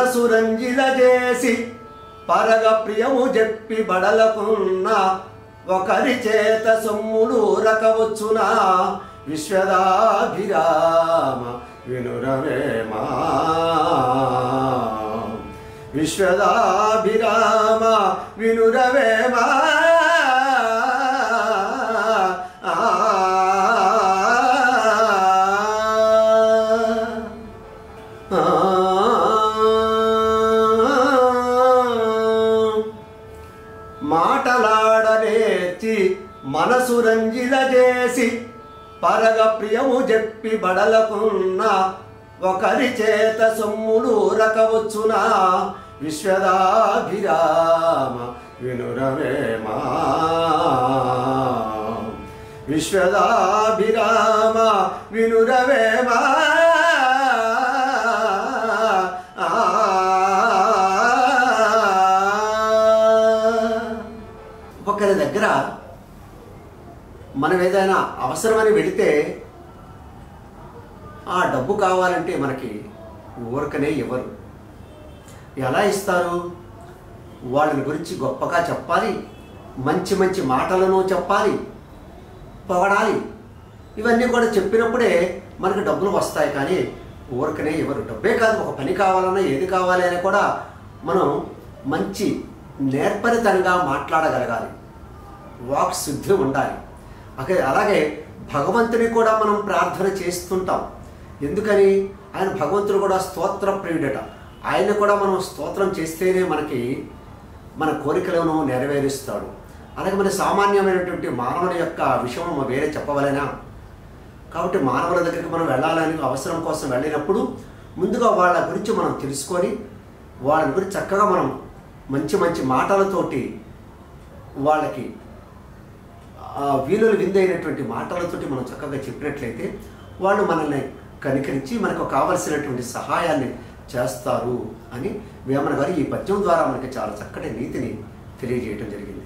మనసు రంజిల చేసి పరగ ప్రియము చెప్పి బడలకున్న ఒకరి చేత సొమ్ములు రకవచ్చునా విశ్వదాభిరామ వినురవేమా విశ్వదాభిరామ వినురవేమా మాటలాడనేర్చి మనసు రంజిల చేసి పరగ ప్రియము చెప్పి బడలకున్న ఒకరి చేత సొమ్ములు రకవచ్చునా విశ్వదాభిరామ వినురవేమా విశ్వదాభిరామ వినురవేమా ఒకరి దగ్గర మనం ఏదైనా అవసరమని వెళితే ఆ డబ్బు కావాలంటే మనకి ఊరకనే ఇవ్వరు ఎలా ఇస్తారు వాళ్ళని గురించి గొప్పగా చెప్పాలి మంచి మంచి మాటలను చెప్పాలి పొగడాలి ఇవన్నీ కూడా చెప్పినప్పుడే మనకు డబ్బులు వస్తాయి కానీ ఊరకనే ఇవ్వరు డబ్బే కాదు ఒక పని కావాలన్నా ఏది కావాలి అని కూడా మనం మంచి నేర్పరితనంగా మాట్లాడగలగాలి వాక్ శుద్ధి ఉండాలి అకే అలాగే భగవంతుని కూడా మనం ప్రార్థన చేస్తుంటాం ఎందుకని ఆయన భగవంతుడు కూడా స్తోత్ర ప్రియుడట ఆయన కూడా మనం స్తోత్రం చేస్తేనే మనకి మన కోరికలను నెరవేరుస్తాడు అలాగే మన సామాన్యమైనటువంటి మానవుని యొక్క విషయం మనం వేరే చెప్పవలేనా కాబట్టి మానవుల దగ్గరికి మనం వెళ్ళాలని అవసరం కోసం వెళ్ళినప్పుడు ముందుగా వాళ్ళ గురించి మనం తెలుసుకొని వాళ్ళ గురించి చక్కగా మనం మంచి మంచి మాటలతోటి వాళ్ళకి ఆ వీలులు విందైనటువంటి మాటలతోటి మనం చక్కగా చెప్పినట్లయితే వాళ్ళు మనల్ని కనికరించి మనకు కావలసినటువంటి సహాయాన్ని చేస్తారు అని వేమన గారు ఈ పద్యం ద్వారా మనకి చాలా చక్కటి నీతిని తెలియజేయటం జరిగింది